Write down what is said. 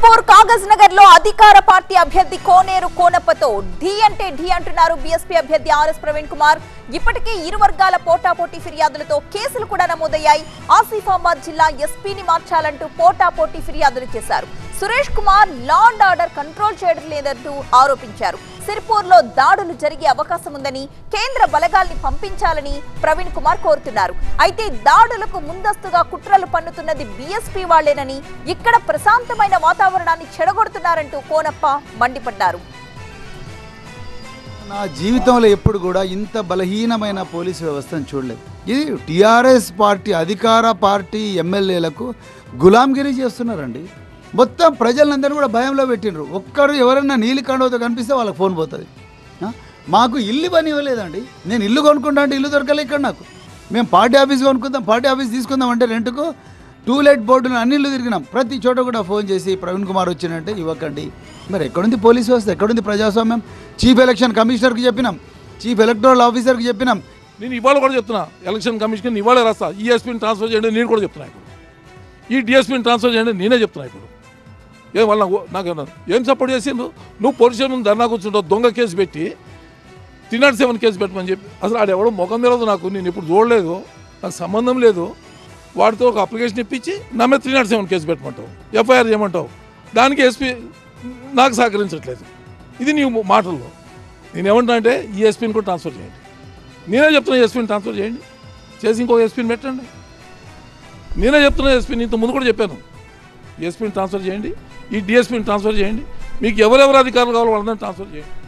సిర్పూర్ కాగజ్ నగర్ లో అధికార పార్టీ అభ్యర్థి కోనేరు కోనప్పతో ఢీ అంటే ఢీ అంటున్నారు బీఎస్పీ అభ్యర్థి ఆర్ఎస్ ప్రవీణ్ కుమార్ ఇప్పటికే ఇరు వర్గాల పోటాపోటీ ఫిర్యాదులతో కేసులు కూడా నమోదయ్యాయి ఆసిఫాబాద్ జిల్లా ఎస్పీని మార్చాలంటూ పోటాపోటీ ఫిర్యాదులు చేశారు Suresh Kumar law and order control చేయడం లేదంటూ ఆరోపించారు సిర్పూర్ లో దాడులు జరిగే అవకాశం ఉందని కేంద్ర బలగాల్ని పంపించాలని ప్రవీణ్ కుమార్ కోరుతున్నారు అయితే దాడులకు ముందస్తుగా కుట్రలు పన్నుతున్నది బీఎస్పీ వాళ్లేనని ఇక్కడ ప్రశాంతమైన వాతావరణాన్ని చెడగొడుతున్నారంటూ కోనప్ప మండిపడ్డారు నా జీవితంలో ఎప్పుడు కూడా ఇంత బలహీనమైన పోలీస్ వ్యవస్థను చూడలేదు ఇది టీఆర్ఎస్ పార్టీ అధికార పార్టీ ఎమ్మెల్యేలకు గులాంగిరి చేస్తున్నారండి మొత్తం ప్రజలందరూ కూడా భయంలో పెట్టిండ్రు ఒక్కరు ఎవరైనా నీలి కండవతో కనిపిస్తే వాళ్ళకి ఫోన్ పోతుంది ఆ? మాకు ఇల్లు పని ఇవ్వలేదండి నేను ఇల్లు కొనుక్కుంటా అంటే ఇల్లు దొరకలే ఇక్కడ నాకు మేము పార్టీ ఆఫీస్ కొనుక్కుందాం పార్టీ ఆఫీస్ తీసుకుందాం అంటే రెంట్కు టూలెట్ బోర్డును అన్ని ఇల్లు తిరిగినాం ప్రతి చోట కూడా ఫోన్ చేసి ప్రవీణ్ కుమార్ వచ్చినంటే ఇవ్వకండి మరి ఎక్కడుంది పోలీస్ వ్యవస్థ ఎక్కడుంది ప్రజాస్వామ్యం చీఫ్ ఎలక్షన్ కమిషనర్కి చెప్పినాం చీఫ్ ఎలక్టరల్ ఆఫీసర్కి చెప్పినాం నేను ఇవాళ కూడా చెప్తున్నా ఎలక్షన్ కమిషన్ ఇవాళ రాస్తా ఈ ఎస్పీని ట్రాన్స్ఫర్ చేయండి నేను కూడా చెప్తున్నా ఇప్పుడు ఈ డిఎస్పీని ట్రాన్స్ఫర్ చేయండి నేనే చెప్తున్నా ఇప్పుడు ఏం వాళ్ళ నాకు ఏం సపోర్ట్ చేసిండు నువ్వు పొజిషన్ ముందు ధర్నా కూర్చుంటావు దొంగ కేసు పెట్టి త్రీ నాట్ సెవెన్ కేసు పెట్టమని చెప్పి అసలు ఆడెవడో ముఖం తెలియదు నాకు నేను ఇప్పుడు చూడలేదు నాకు సంబంధం లేదు వాడితో ఒక అప్లికేషన్ ఇప్పించి నా మీద త్రీ నాట్ సెవెన్ కేసు పెట్టమంటావు ఎఫ్ఐఆర్ చేయమంటావు దానికి ఎస్పీ నాకు సహకరించట్లేదు ఇది నీ మాటల్లో నేను ఏమంటా అంటే ఈ ఎస్పీని కూడా ట్రాన్స్ఫర్ చేయండి నేనే చెప్తున్నా ఎస్పీని ట్రాన్స్ఫర్ చేయండి చేసి ఇంకో ఎస్పీని పెట్టండి నేనే చెప్తున్నా ఎస్పీని ఇంత ముందు కూడా చెప్పాను ఎస్పీని ట్రాన్స్ఫర్ చేయండి ఈ డిఎస్పీని ట్రాన్స్ఫర్ చేయండి మీకు ఎవరెవరు అధికారులు కావాలో వాళ్ళని ట్రాన్స్ఫర్ చేయండి